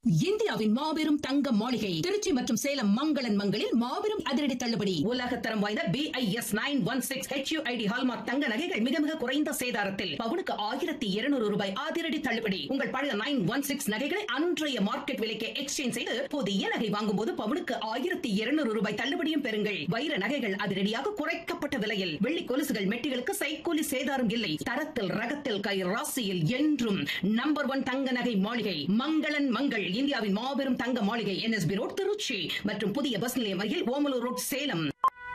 இந்தியாவின் மாபெரும் தங்க மாளிகை திருச்சி மற்றும் சேலம் மங்களன் மங்களில் மாபெரும் அதிரடி தள்ளுபடி உலகத்தரம் வாய்ந்த B I S nine one six HUID hallmark தங்க நகைகள் மிக மிக குறைந்த சேதாரத்தில் பவுனுக்கு ஆயிரத்தி இருநூறு ரூபாய் அதிரடி தள்ளுபடி உங்கள் பழைய நைன் ஒன் சிக்ஸ் நகைகளை அன்றைய மார்க்கெட் விலைக்கு எக்ஸ்சேஞ்ச் செய்து புதிய நகை வாங்கும் போது பவுனுக்கு ஆயிரத்தி இருநூறு ரூபாய் தள்ளுபடியும் பெறுங்கள் வைர நகைகள் அதிரடியாக குறைக்கப்பட்ட விலையில் வெள்ளி கொலுசுகள் மெட்டிகளுக்கு சைக்கூலி சேதாரம் இல்லை தரத்தில் ரகத்தில் கை ராசியில் என்றும் நம்பர் ஒன் தங்க நகை மாளிகை மங்களன் மங்கள் இந்தியாவின் மாபெரும் தங்க மாளிகை என்எஸ்பி ரோட் திருச்சி மற்றும் புதிய பஸ் நிலையம் அருகில் ஓமலூர் ரோட் சேலம்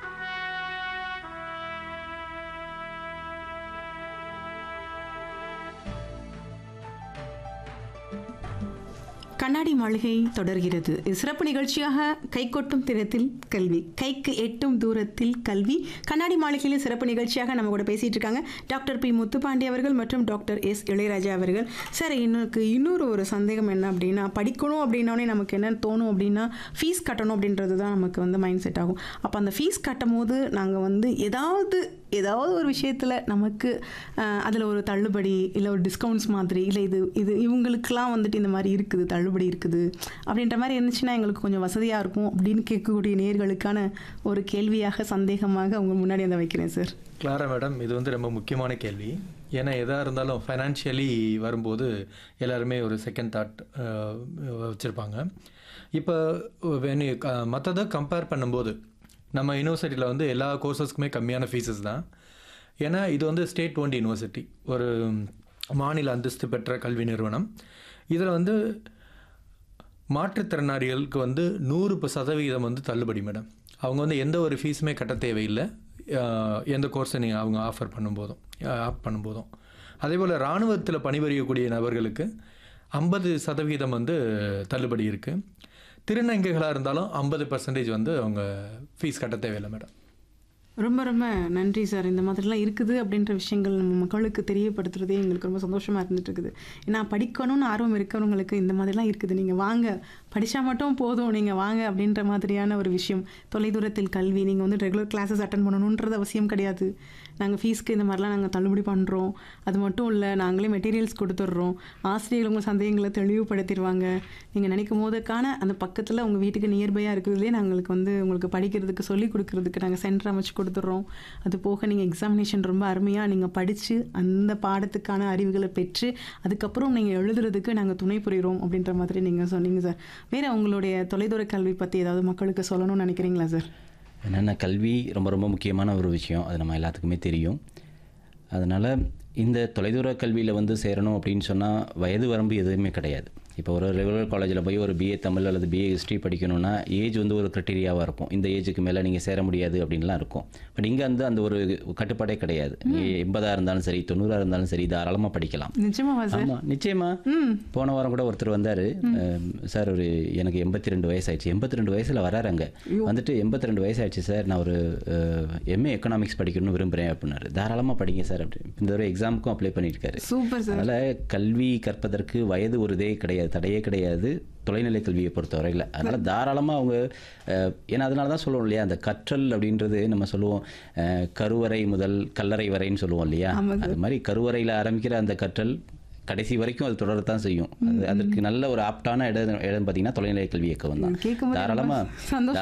கண்ணாடி மாளிகை தொடர்கிறது இது சிறப்பு நிகழ்ச்சியாக கை கொட்டும் தினத்தில் கல்வி கைக்கு எட்டும் தூரத்தில் கல்வி கண்ணாடி மாளிகையில் சிறப்பு நிகழ்ச்சியாக நம்ம கூட பேசிட்டு இருக்காங்க டாக்டர் பி முத்துப்பாண்டி அவர்கள் மற்றும் டாக்டர் எஸ் இளையராஜா அவர்கள் சார் எனக்கு இன்னொரு ஒரு சந்தேகம் என்ன அப்படின்னா படிக்கணும் அப்படின்னோடனே நமக்கு என்ன தோணும் அப்படின்னா ஃபீஸ் கட்டணும் அப்படின்றது தான் நமக்கு வந்து மைண்ட் செட் ஆகும் அப்போ அந்த ஃபீஸ் கட்டும் போது நாங்கள் வந்து ஏதாவது ஏதாவது ஒரு விஷயத்தில் நமக்கு அதில் ஒரு தள்ளுபடி இல்லை ஒரு டிஸ்கவுண்ட்ஸ் மாதிரி இல்லை இது இது இவங்களுக்கெல்லாம் வந்துட்டு இந்த மாதிரி இருக்குது தள்ளுபடி இருக்குது அப்படின்ற மாதிரி இருந்துச்சுன்னா எங்களுக்கு கொஞ்சம் வசதியாக இருக்கும் அப்படின்னு கேட்கக்கூடிய நேர்களுக்கான ஒரு கேள்வியாக சந்தேகமாக உங்க முன்னாடி அந்த வைக்கிறேன் சார் கிளாரா மேடம் இது வந்து ரொம்ப முக்கியமான கேள்வி ஏன்னா எதாக இருந்தாலும் ஃபைனான்ஷியலி வரும்போது எல்லாருமே ஒரு செகண்ட் தாட் வச்சுருப்பாங்க இப்போ வென் மற்றதை கம்பேர் பண்ணும்போது நம்ம யூனிவர்சிட்டியில் வந்து எல்லா கோர்சஸ்க்குமே கம்மியான ஃபீஸஸ் தான் ஏன்னா இது வந்து ஸ்டேட் ஓன்ட் யூனிவர்சிட்டி ஒரு மாநில அந்தஸ்து பெற்ற கல்வி நிறுவனம் இதில் வந்து மாற்றுத்திறனாளிகளுக்கு வந்து நூறு ப- சதவிகிதம் வந்து தள்ளுபடி மேடம் அவங்க வந்து எந்த ஒரு ஃபீஸுமே கட்ட தேவையில்லை அஹ், எந்த கோர்ஸை நீங்கள் அவங்க ஆஃபர் பண்ணும்போதும் ஆப் பண்ணும்போதும் அதே போல் இராணுவத்தில் பணிபுரியக்கூடிய நபர்களுக்கு ஐம்பது சதவிகிதம் வந்து தள்ளுபடி இருக்குது திருநங்கைகளாக இருந்தாலும் ஐம்பது பர்சன்டேஜ் வந்து அவங்க ஃபீஸ் கட்ட தேவையில்லை மேடம் ரொம்ப ரொம்ப நன்றி சார் இந்த மாதிரிலாம் இருக்குது அப்படின்ற விஷயங்கள் நம்ம மக்களுக்கு தெரியப்படுத்துறதே எங்களுக்கு ரொம்ப சந்தோஷமாக இருந்துட்டு இருக்குது ஏன்னா படிக்கணும்னு ஆர்வம் இருக்கிறவங்களுக்கு இந்த மாதிரிலாம் இருக்குது நீங்கள் வாங்க படித்தா மட்டும் போதும் நீங்கள் வாங்க அப்படின்ற மாதிரியான ஒரு விஷயம் தொலைதூரத்தில் கல்வி நீங்கள் வந்து ரெகுலர் கிளாஸஸ் அட்டன் பண்ணணுன்றது அவசியம் கிடையாது நாங்கள் ஃபீஸ்க்கு இந்த மாதிரிலாம் நாங்கள் தள்ளுபடி பண்ணுறோம் அது மட்டும் இல்லை நாங்களே மெட்டீரியல்ஸ் கொடுத்துட்றோம் ஆசிரியர்கள் உங்கள் சந்தேகங்களை தெளிவுபடுத்திடுவாங்க நீங்கள் நினைக்கும் போதுக்கான அந்த பக்கத்தில் உங்கள் வீட்டுக்கு நியர்பையாக இருக்கிறதுலே நாங்களுக்கு வந்து உங்களுக்கு படிக்கிறதுக்கு சொல்லிக் கொடுக்கறதுக்கு நாங்கள் சென்டர் அமைச்சு கொடுத்துட்றோம் அது போக நீங்கள் எக்ஸாமினேஷன் ரொம்ப அருமையாக நீங்கள் படித்து அந்த பாடத்துக்கான அறிவுகளை பெற்று அதுக்கப்புறம் நீங்கள் எழுதுறதுக்கு நாங்கள் துணை புரிகிறோம் அப்படின்ற மாதிரி நீங்கள் சொன்னீங்க சார் வேறு உங்களுடைய தொலைதூர கல்வி பற்றி ஏதாவது மக்களுக்கு சொல்லணும்னு நினைக்கிறீங்களா சார் என்னென்ன கல்வி ரொம்ப ரொம்ப முக்கியமான ஒரு விஷயம் அது நம்ம எல்லாத்துக்குமே தெரியும் அதனால் இந்த தொலைதூர கல்வியில் வந்து சேரணும் அப்படின்னு சொன்னால் வயது வரம்பு எதுவுமே கிடையாது இப்போ ஒரு ரெகுலர் காலேஜில் போய் ஒரு பிஏ தமிழ் அல்லது பிஏ ஹிஸ்ட்ரி படிக்கணும்னா ஏஜ் வந்து ஒரு க்ரைட்டீரியாவாக இருக்கும் இந்த ஏஜுக்கு மேலே நீங்கள் சேர முடியாது அப்படின்லாம் இருக்கும் பட் இங்கே வந்து அந்த ஒரு கட்டுப்பாடே கிடையாது நீ எண்பதாக இருந்தாலும் சரி தொண்ணூறாக இருந்தாலும் சரி தாராளமாக படிக்கலாம் நிச்சயமாவா சார் ஆமாம் நிச்சயமா போன வாரம் கூட ஒருத்தர் வந்தார் சார் ஒரு எனக்கு எண்பத்தி ரெண்டு வயசாயிடுச்சு எண்பத்தி ரெண்டு வயசில் வராருங்க வந்துட்டு எண்பத்தி ரெண்டு வயசாயிடுச்சு சார் நான் ஒரு எம்ஏ எக்கனாமிக்ஸ் படிக்கணும்னு விரும்புகிறேன் அப்படின்னாரு தாராளமாக படிங்க சார் அப்படி இந்த ஒரு எக்ஸாமுக்கும் அப்ளை பண்ணியிருக்காரு சூப்பர் சார் அதனால் கல்வி கற்பதற்கு வயது ஒரு இதே கிடையாது தடையே கிடையாது தொலைநிலை கல்வியை பொறுத்தவரையில் அதனால் தாராளமாக அவங்க அஹ், ஏன்னா அதனால தான் சொல்லுவோம் இல்லையா அந்த கற்றல் அப்படின்றது நம்ம சொல்லுவோம் அஹ், கருவறை முதல் கல்லறை வரைன்னு சொல்லுவோம் இல்லையா ஆமாங்க. அது மாதிரி கருவறையில் ஆரம்பிக்கிற அந்த கற்றல் கடைசி வரைக்கும் அது தொடரத்தான் செய்யும் அது அதற்கு நல்ல ஒரு ஆப்டான இடம் இடம் பார்த்தீங்கன்னா தொலைநிலை கல்வி இயக்கம் தான் கேட்கும்போது ரொம்ப தாராளமாக சந்தோஷமா